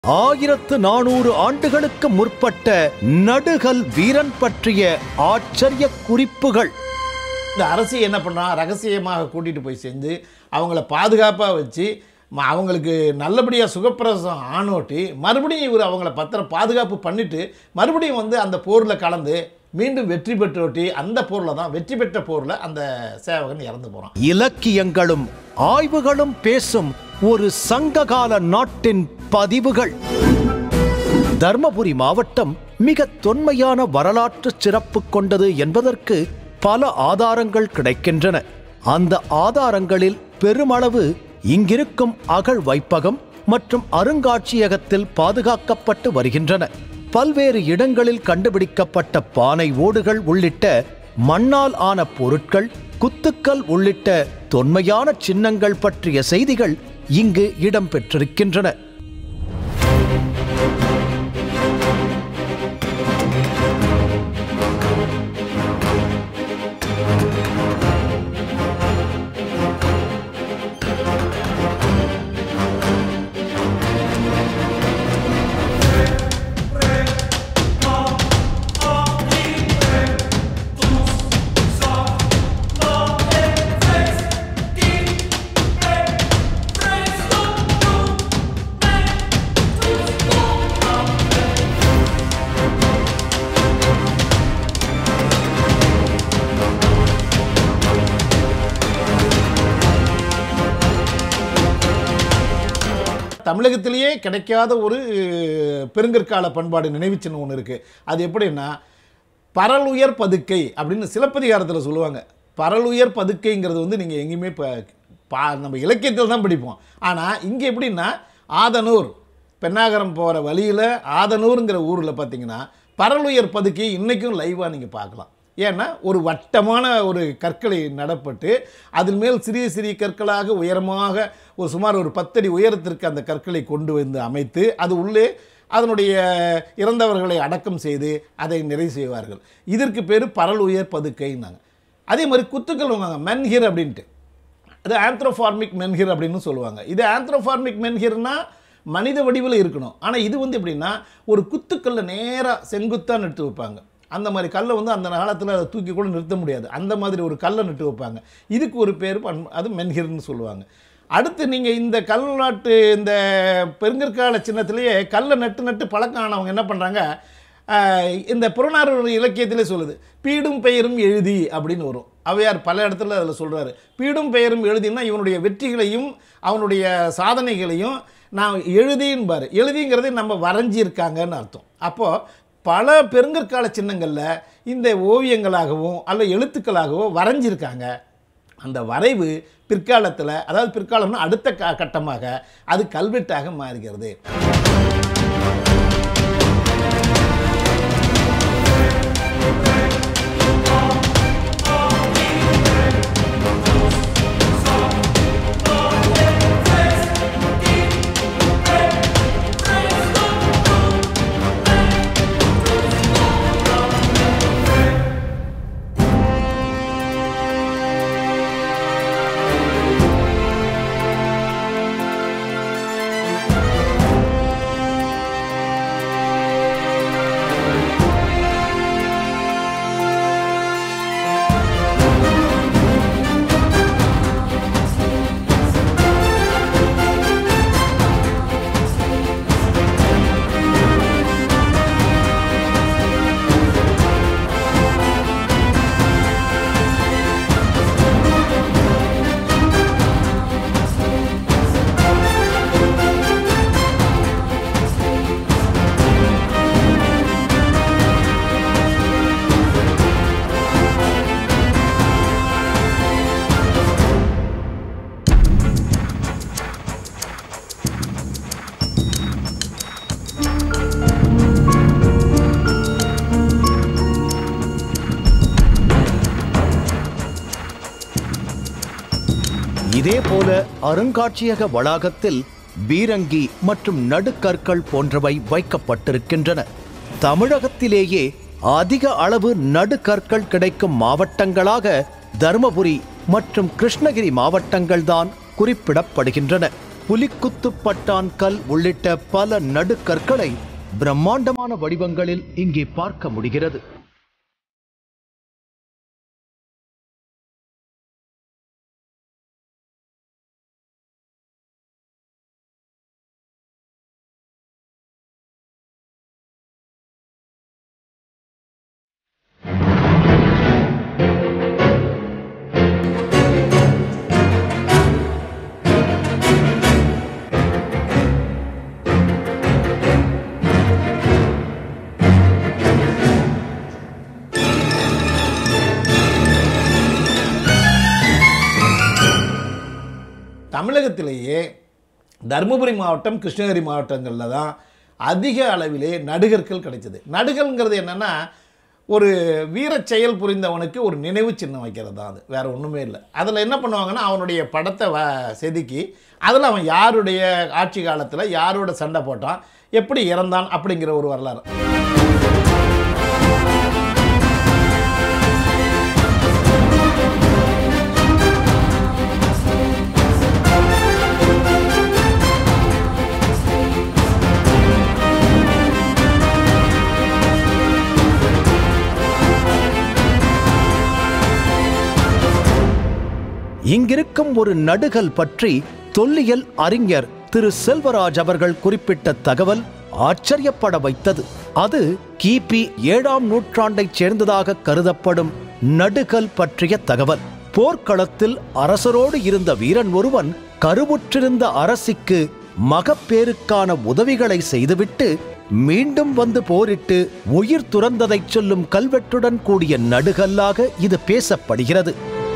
ஆயிரத்து நானூறு ஆண்டுகளுக்கு முற்பட்ட நடுகல் வீரன் பற்றிய ஆச்சரிய குறிப்புகள் இந்த அரசு என்ன பண்ணுறான் ரகசியமாக கூட்டிகிட்டு போய் செஞ்சு அவங்கள பாதுகாப்பாக வச்சு ம- அவங்களுக்கு நல்லபடியாக சுகப்பிரசவம் ஆணோட்டி மறுபடியும் இவர் அவங்கள பத்திரம் பாதுகாப்பு பண்ணிட்டு மறுபடியும் வந்து அந்த போரில் கலந்து மீண்டும் வெற்றி பெற்றோட்டி அந்த போரில் தான் வெற்றி பெற்ற போரில் அந்த சேவகன் இறந்து போகிறான் இலக்கியங்களும் ஆய்வுகளும் பேசும் ஒரு சங்ககால நாட்டின் பதிவுகள் தர்மபுரி மாவட்டம் மிக தொன்மையான வரலாற்று சிறப்பு கொண்டது என்பதற்கு பல ஆதாரங்கள் கிடைக்கின்றன அந்த ஆதாரங்களில் பெருமளவு இங்கிருக்கும் அகழ் வைப்பகம் மற்றும் அருங்காட்சியகத்தில் பாதுகாக்கப்பட்டு வருகின்றன பல்வேறு இடங்களில் கண்டுபிடிக்கப்பட்ட பானை ஓடுகள் உள்ளிட்ட மண்ணால் ஆன பொருட்கள் குத்துக்கள் உள்ளிட்ட தொன்மையான சின்னங்கள் பற்றிய செய்திகள் இங்கு இடம்பெற்றிருக்கின்றன தமிழகத்திலேயே கிடைக்காத ஒரு பெருங்கற்கால பண்பாடு நினைவுச்சின்னம் ஒன்று இருக்குது அது எப்படின்னா பரலுயர் பதுக்கை அப்படின்னு சிலப்பதிகாரத்தில் சொல்லுவாங்க பரலுயர் பதுக்கைங்கிறது வந்து நீங்கள் எங்கேயுமே இப்போ பா நம்ம இலக்கியத்தில் தான் படிப்போம் ஆனால் இங்கே எப்படின்னா ஆதனூர் பெண்ணாகரம் போகிற வழியில் ஆதனூருங்கிற ஊரில் பார்த்தீங்கன்னா பரலுயர் பதுக்கை இன்றைக்கும் லைவாக நீங்கள் பார்க்கலாம் ஏன்னா ஒரு வட்டமான ஒரு கற்களை நடப்பட்டு அதில் மேல் சிறிய சிறிய கற்களாக உயரமாக ஒரு சுமார் ஒரு பத்தடி உயரத்திற்கு அந்த கற்களை கொண்டு வந்து அமைத்து அது உள்ளே அதனுடைய இறந்தவர்களை அடக்கம் செய்து அதை நிறைவு செய்வார்கள் இதற்கு பேர் பரல் உயர் பதுக்கைன்னாங்க அதே மாதிரி குத்துக்கள் வாங்க மென்ஹிர் அப்படின்ட்டு அது ஆந்த்ரோஃபார்மிக் மென்ஹிர் அப்படின்னு சொல்லுவாங்க இது ஆந்த்ரோஃபார்மிக் மென்ஹிர்னா மனித வடிவில் இருக்கணும் ஆனால் இது வந்து எப்படின்னா ஒரு குத்துக்கல்ல நேராக செங்குத்தாக நட்டு வைப்பாங்க அந்த மாதிரி கல்லை வந்து அந்த காலத்தில் அதை தூக்கி கூட நிறுத்த முடியாது அந்த மாதிரி ஒரு கல்லை நட்டு வைப்பாங்க இதுக்கு ஒரு பேர் பண் அது மென்ஹிர்னு சொல்லுவாங்க அடுத்து நீங்கள் இந்த கல் நாட்டு இந்த பெருங்கற்கால சின்னத்திலேயே கல்லை நட்டு நட்டு பழக்கம் ஆனவங்க என்ன பண்ணுறாங்க இந்த புறநானூறு இலக்கியத்திலே சொல்லுது பீடும் பெயரும் எழுதி அப்படின்னு வரும் அவையார் பல இடத்துல அதில் சொல்கிறாரு பீடும் பெயரும் எழுதினா இவனுடைய வெற்றிகளையும் அவனுடைய சாதனைகளையும் நான் எழுதின்பார் எழுதிங்கிறது நம்ம வரைஞ்சிருக்காங்கன்னு அர்த்தம் அப்போது பல பெருங்கற்கால சின்னங்களில் இந்த ஓவியங்களாகவும் அல்ல எழுத்துக்களாகவோ வரைஞ்சிருக்காங்க அந்த வரைவு பிற்காலத்தில் அதாவது பிற்காலம்னா அடுத்த க கட்டமாக அது கல்வெட்டாக மாறுகிறது இதேபோல அருங்காட்சியக வளாகத்தில் பீரங்கி மற்றும் நடுக்கற்கள் போன்றவை வைக்கப்பட்டிருக்கின்றன தமிழகத்திலேயே அதிக அளவு நடுக்கற்கள் கிடைக்கும் மாவட்டங்களாக தருமபுரி மற்றும் கிருஷ்ணகிரி மாவட்டங்கள்தான் குறிப்பிடப்படுகின்றன புலிக்குத்து பட்டான் கல் உள்ளிட்ட பல நடுக்கற்களை பிரம்மாண்டமான வடிவங்களில் இங்கே பார்க்க முடிகிறது தமிழகத்திலேயே தருமபுரி மாவட்டம் கிருஷ்ணகிரி மாவட்டங்களில் தான் அதிக அளவிலே நடுகர்கள் கிடைச்சது நடுகள்ங்கிறது என்னென்னா ஒரு வீரச் செயல் புரிந்தவனுக்கு ஒரு நினைவு சின்னம் வைக்கிறது தான் அது வேறு ஒன்றுமே இல்லை அதில் என்ன பண்ணுவாங்கன்னா அவனுடைய படத்தை வ செதுக்கி அதில் அவன் யாருடைய ஆட்சி காலத்தில் யாரோட சண்டை போட்டான் எப்படி இறந்தான் அப்படிங்கிற ஒரு வரலாறு இங்கிருக்கும் ஒரு நடுகல் பற்றி தொல்லியல் அறிஞர் திரு செல்வராஜ் அவர்கள் குறிப்பிட்ட தகவல் ஆச்சரியப்பட வைத்தது அது கிபி ஏழாம் நூற்றாண்டைச் சேர்ந்ததாக கருதப்படும் நடுகல் பற்றிய தகவல் போர்க்களத்தில் அரசரோடு இருந்த வீரன் ஒருவன் கருவுற்றிருந்த அரசிக்கு மகப்பேருக்கான உதவிகளை செய்துவிட்டு மீண்டும் வந்து போரிட்டு உயிர் துறந்ததைச் சொல்லும் கல்வெட்டுடன் கூடிய நடுகல்லாக இது பேசப்படுகிறது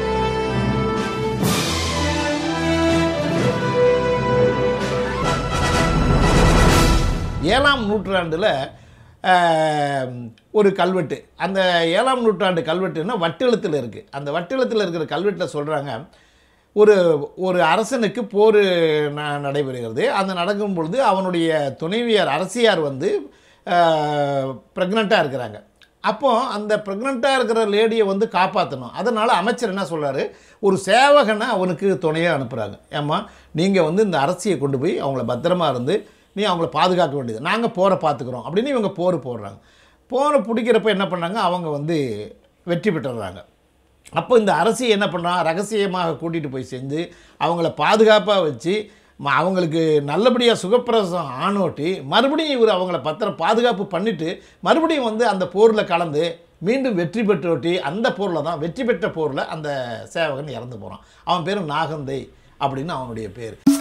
ஏழாம் நூற்றாண்டில் ஒரு கல்வெட்டு அந்த ஏழாம் நூற்றாண்டு கல்வெட்டுன்னா வட்டெழுத்தில் இருக்குது அந்த வட்டெழுத்தில் இருக்கிற கல்வெட்டில் சொல்கிறாங்க ஒரு ஒரு அரசனுக்கு போர் ந- நடைபெறுகிறது அந்த நடக்கும் பொழுது அவனுடைய துணைவியார் அரசியார் வந்து ப்ரெக்னெண்ட்டாக இருக்கிறாங்க அப்போ அந்த ப்ரெக்னெண்ட்டாக இருக்கிற லேடியை வந்து காப்பாற்றணும் அதனால் அமைச்சர் என்ன சொல்றாரு ஒரு சேவகனை அவனுக்கு துணையாக அனுப்புகிறாங்க ஏம்மா நீங்கள் வந்து இந்த அரசியை கொண்டு போய் அவங்கள பத்திரமா இருந்து நீ அவங்கள பாதுகாக்க வேண்டியது நாங்கள் போரை பார்த்துக்குறோம் அப்படின்னு இவங்க போர் போடுறாங்க போரை பிடிக்கிறப்ப என்ன பண்ணாங்க அவங்க வந்து வெற்றி பெற்றுறாங்க அப்போ இந்த அரசி என்ன பண்ணுறான் ரகசியமாக கூட்டிகிட்டு போய் செஞ்சு அவங்கள பாதுகாப்பாக வச்சு ம- அவங்களுக்கு நல்லபடியாக சுகப்பிரசவம் ஆணோட்டி மறுபடியும் இவர் அவங்கள பத்திரம் பாதுகாப்பு பண்ணிவிட்டு மறுபடியும் வந்து அந்த போரில் கலந்து மீண்டும் வெற்றி பெற்றோட்டி அந்த போரில் தான் வெற்றி பெற்ற போரில் அந்த சேவகன் இறந்து போகிறான் அவன் பேர் நாகந்தை அப்படின்னு அவனுடைய பேர்